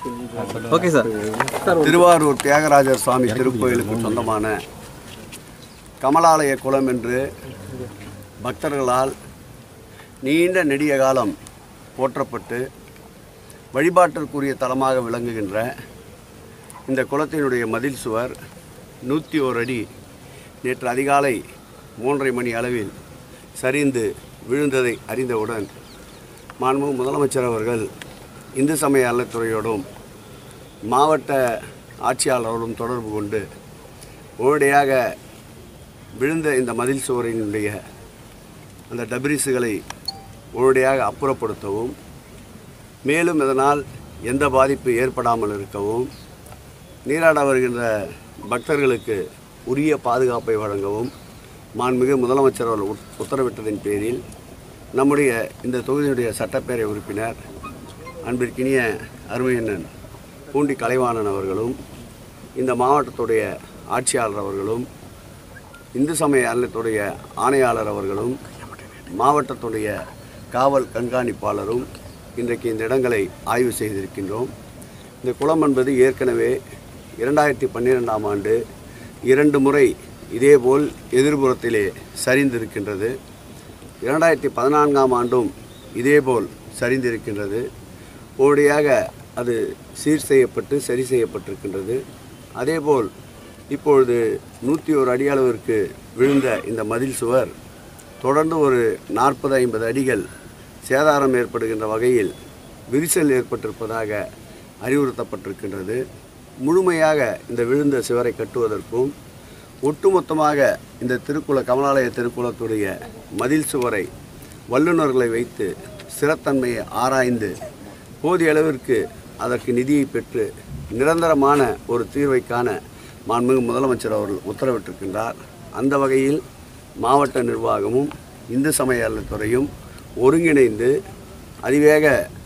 okay sir Thiruvarur Thyagarajar சுவாமி திருக்கோயிலுக்கு சொந்தமான கமலாலய குளம் என்று பக்தர்களால் நீண்ட நெடிய காலம் போற்றப்பட்டு வழிபாட்டிற்குரிய தலமாக விளங்குகின்ற இந்த குளத்தினுடைய மதில் சுவர் நூற்றி ஓர் அடி நேற்று அதிகாலை மூன்றரை மணி அளவில் சரிந்து விழுந்ததை அறிந்தவுடன் மாண்புமிகு முதலமைச்சர் அவர்கள் இந்து சமய அறத்துறையோடும் மாவட்ட ஆட்சியாளரோடும் தொடர்பு கொண்டு உடனடியாக விழுந்த இந்த மதில் சுவரினுடைய அந்த டபிரிஸுகளை உடனடியாக அப்புறப்படுத்தவும் மேலும் இதனால் எந்த பாதிப்பு ஏற்படாமல் இருக்கவும் நீராட வருகின்ற பக்தர்களுக்கு உரிய பாதுகாப்பை வழங்கவும் மாண்புமிகு முதலமைச்சர் அவர்கள் உத்- உத்தரவிட்டதின் பேரில் நம்முடைய இந்த தொகுதியுடைய சட்டப்பேரவை உறுப்பினர் அன்பிற்கினிய அருமையண்ணன் பூண்டி கலைவாணன் அவர்களும் இந்த மாவட்டத்துடைய ஆட்சியாளர் அவர்களும் இந்து சமய அறநிலையத்துடைய ஆணையாளர் அவர்களும் மாவட்டத்துடைய காவல் கண்காணிப்பாளரும் இன்றைக்கு இந்த இடங்களை ஆய்வு செய்திருக்கின்றோம் இந்த குளம் என்பது ஏற்கனவே இரண்டாயிரத்தி பன்னிரெண்டாம் ஆண்டு இரண்டு முறை இதேபோல் எதிர்புறத்திலே சரிந்திருக்கின்றது இரண்டாயிரத்தி பதினான்காம் ஆண்டும் இதேபோல் சரிந்திருக்கின்றது உடனடியாக அது சீர் செய்யப்பட்டு சரி செய்யப்பட்டிருக்கின்றது அதேபோல் இப்பொழுது நூற்றி ஒரு அடி அளவிற்கு விழுந்த இந்த மதில் சுவர் தொடர்ந்து ஒரு நாற்பது ஐம்பது அடிகள் சேதாரம் ஏற்படுகின்ற வகையில் விரிசல் ஏற்பட்டிருப்பதாக அறிவுறுத்தப்பட்டிருக்கின்றது முழுமையாக இந்த விழுந்த சுவரை கட்டுவதற்கும் ஒட்டுமொத்தமாக இந்த திருக்குள கமலாலய திருக்குளத்துடைய மதில் சுவரை வல்லுநர்களை வைத்து ஸ்திரத்தன்மையை ஆராய்ந்து போதிய அளவிற்கு அதற்கு நிதியை பெற்று நிரந்தரமான ஒரு தீர்வை காண மாண்புமிகு முதலமைச்சர் அவர்கள் உத்தரவிட்டிருக்கின்றார் அந்த வகையில் மாவட்ட நிர்வாகமும் இந்து சமய அறநிலையத்துறையும் ஒருங்கிணைந்து அதிவேக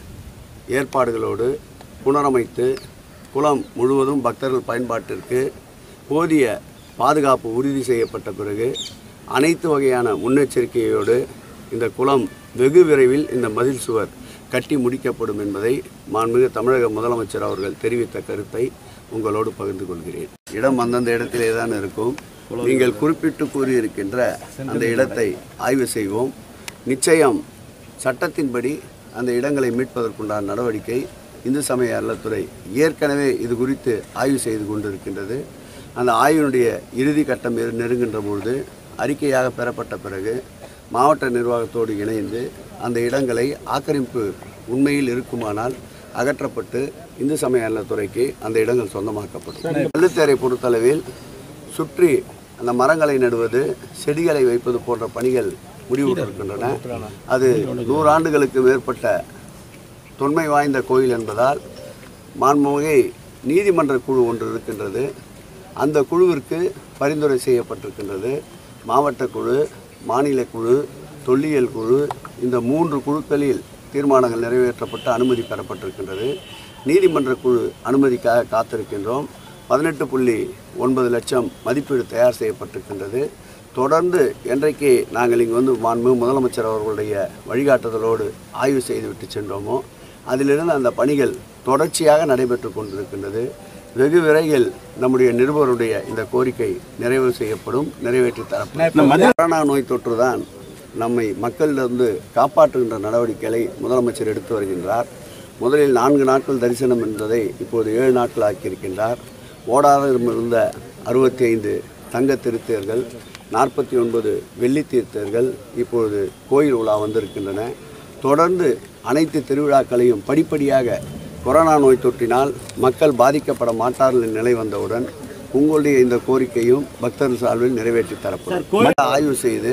ஏற்பாடுகளோடு புனரமைத்து குளம் முழுவதும் பக்தர்கள் பயன்பாட்டிற்கு போதிய பாதுகாப்பு உறுதி செய்யப்பட்ட பிறகு அனைத்து வகையான முன்னெச்சரிக்கையோடு இந்த குளம் வெகு விரைவில் இந்த மதில் சுவர் கட்டி முடிக்கப்படும் என்பதை மாண்புமிகு தமிழக முதலமைச்சர் அவர்கள் தெரிவித்த கருத்தை உங்களோடு பகிர்ந்து கொள்கிறேன் இடம் அந்தந்த இடத்திலே தான் இருக்கும் நீங்கள் குறிப்பிட்டு கூறியிருக்கின்ற அந்த இடத்தை ஆய்வு செய்வோம் நிச்சயம் சட்டத்தின்படி அந்த இடங்களை மீட்பதற்குண்டான நடவடிக்கை இந்து சமய அறத்துறை ஏற்கனவே இது குறித்து ஆய்வு செய்து கொண்டிருக்கின்றது அந்த ஆய்வினுடைய இறுதி கட்டம் நெரு- நெருங்குகின்ற பொழுது அறிக்கையாக பெறப்பட்ட பிறகு மாவட்ட நிர்வாகத்தோடு இணைந்து அந்த இடங்களை ஆக்கிரமிப்பு உண்மையில் இருக்குமானால் அகற்றப்பட்டு இந்து சமய அறத்துறைக்கு அந்த இடங்கள் சொந்தமாக்கப்படும் வெள்ளுத்தேரை பொறுத்தளவில் சுற்றி அந்த மரங்களை நடுவது செடிகளை வைப்பது போன்ற பணிகள் முடிவுற்றிருக்கின்றன அது நூறாண்டுகளுக்கு மேற்பட்ட தொன்மை வாய்ந்த கோயில் என்பதால் மாண்புமிகு நீதிமன்ற குழு ஒன்று இருக்கின்றது அந்த குழுவிற்கு பரிந்துரை செய்யப்பட்டிருக்கின்றது மாவட்ட குழு மாநில குழு தொல்லியல் குழு இந்த மூன்று குழுக்களில் தீர்மானங்கள் நிறைவேற்றப்பட்டு அனுமதி பெறப்பட்டிருக்கின்றது நீதிமன்ற குழு அனுமதிக்காக காத்திருக்கின்றோம் பதினெட்டு புள்ளி ஒன்பது லட்சம் மதிப்பீடு தயார் செய்யப்பட்டிருக்கின்றது தொடர்ந்து என்றைக்கு நாங்கள் இங்கு வந்து மாண்பு முதலமைச்சர் அவர்களுடைய வழிகாட்டுதலோடு ஆய்வு செய்துவிட்டு சென்றோமோ அதிலிருந்து அந்த பணிகள் தொடர்ச்சியாக நடைபெற்று கொண்டிருக்கின்றது வெகு விரைவில் நம்முடைய நிருபருடைய இந்த கோரிக்கை நிறைவு செய்யப்படும் நிறைவேற்றி தரப்படும் கொரோனா நோய் தொற்றுதான் நம்மை மக்களிலிருந்து காப்பாற்றுகின்ற நடவடிக்கைகளை முதலமைச்சர் எடுத்து வருகின்றார் முதலில் நான்கு நாட்கள் தரிசனம் என்பதை இப்போது ஏழு நாட்கள் ஆக்கியிருக்கின்றார் ஓடாத இருந்த அறுபத்தி ஐந்து தங்க திருத்தேர்கள் நாற்பத்தி ஒன்பது வெள்ளி தீர்த்தர்கள் இப்பொழுது கோயில் உலா வந்திருக்கின்றன தொடர்ந்து அனைத்து திருவிழாக்களையும் படிப்படியாக கொரோனா நோய் தொற்றினால் மக்கள் பாதிக்கப்பட மாட்டார்கள் என்ற நிலை வந்தவுடன் உங்களுடைய இந்த கோரிக்கையும் பக்தர்கள் சார்பில் நிறைவேற்றி தரப்படும் ஆய்வு செய்து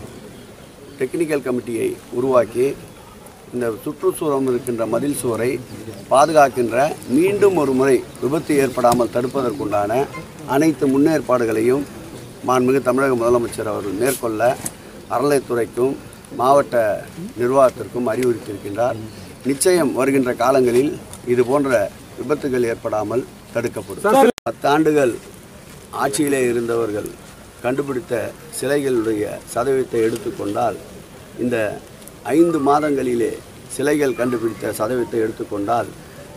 டெக்னிக்கல் கமிட்டியை உருவாக்கி இந்த சுற்றுச்சூழல் இருக்கின்ற மதில் சுவரை பாதுகாக்கின்ற மீண்டும் ஒரு முறை விபத்து ஏற்படாமல் தடுப்பதற்குண்டான அனைத்து முன்னேற்பாடுகளையும் மாண்புமிகு தமிழக முதலமைச்சர் அவர்கள் மேற்கொள்ள அறநிலைத்துறைக்கும் மாவட்ட நிர்வாகத்திற்கும் அறிவுறுத்தியிருக்கின்றார் நிச்சயம் வருகின்ற காலங்களில் இது போன்ற விபத்துகள் ஏற்படாமல் தடுக்கப்படும் பத்தாண்டுகள் ஆட்சியிலே இருந்தவர்கள் கண்டுபிடித்த சிலைகளுடைய சதவீதத்தை எடுத்துக்கொண்டால் இந்த ஐந்து மாதங்களிலே சிலைகள் கண்டுபிடித்த சதவீதத்தை எடுத்துக்கொண்டால்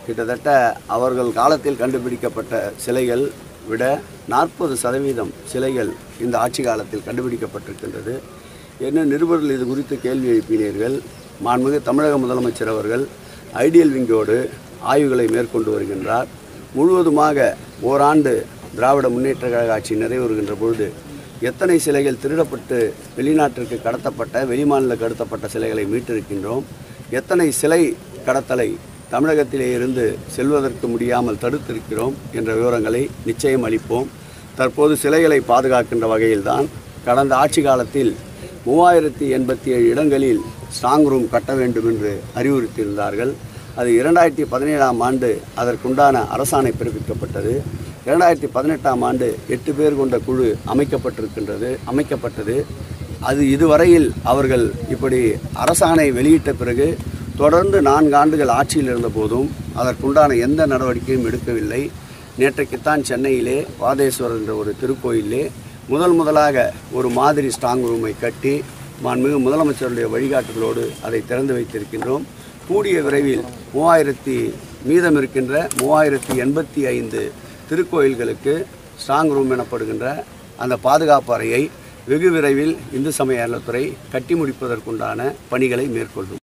கிட்டத்தட்ட அவர்கள் காலத்தில் கண்டுபிடிக்கப்பட்ட சிலைகள் விட நாற்பது சதவீதம் சிலைகள் இந்த ஆட்சி காலத்தில் கண்டுபிடிக்கப்பட்டிருக்கின்றது என்ன நிருபர்கள் இது குறித்து கேள்வி எழுப்பினீர்கள் மாண்புமிகு தமிழக முதலமைச்சர் அவர்கள் ஐடியல் விங்கோடு ஆய்வுகளை மேற்கொண்டு வருகின்றார் முழுவதுமாக ஓராண்டு திராவிட முன்னேற்ற கழக ஆட்சி நிறைவேறுகின்ற பொழுது எத்தனை சிலைகள் திருடப்பட்டு வெளிநாட்டிற்கு கடத்தப்பட்ட வெளிமாநில கடத்தப்பட்ட சிலைகளை மீட்டிருக்கின்றோம் எத்தனை சிலை கடத்தலை தமிழகத்திலே இருந்து செல்வதற்கு முடியாமல் தடுத்திருக்கிறோம் என்ற விவரங்களை நிச்சயம் அளிப்போம் தற்போது சிலைகளை பாதுகாக்கின்ற வகையில்தான் கடந்த ஆட்சி காலத்தில் மூவாயிரத்தி எண்பத்தி ஏழு இடங்களில் ஸ்ட்ராங் ரூம் கட்ட வேண்டும் என்று அறிவுறுத்தியிருந்தார்கள் அது இரண்டாயிரத்தி பதினேழாம் ஆண்டு அதற்குண்டான அரசாணை பிறப்பிக்கப்பட்டது இரண்டாயிரத்தி பதினெட்டாம் ஆண்டு எட்டு பேர் கொண்ட குழு அமைக்கப்பட்டிருக்கின்றது அமைக்கப்பட்டது அது இதுவரையில் அவர்கள் இப்படி அரசாணை வெளியிட்ட பிறகு தொடர்ந்து நான்கு ஆண்டுகள் ஆட்சியில் இருந்த போதும் அதற்குண்டான எந்த நடவடிக்கையும் எடுக்கவில்லை நேற்றைக்குத்தான் சென்னையிலே வாதேஸ்வரர் என்ற ஒரு திருக்கோயிலே முதல் முதலாக ஒரு மாதிரி ஸ்ட்ராங் ரூமை கட்டி மாண்புமிகு முதலமைச்சருடைய வழிகாட்டுகளோடு அதை திறந்து வைத்திருக்கின்றோம் கூடிய விரைவில் மூவாயிரத்தி மீதம் இருக்கின்ற மூவாயிரத்தி எண்பத்தி ஐந்து திருக்கோயில்களுக்கு ஸ்ட்ராங் ரூம் எனப்படுகின்ற அந்த பாதுகாப்பு அறையை வெகு விரைவில் இந்து சமய அறநிலைத்துறை கட்டி முடிப்பதற்குண்டான பணிகளை மேற்கொள்ளும்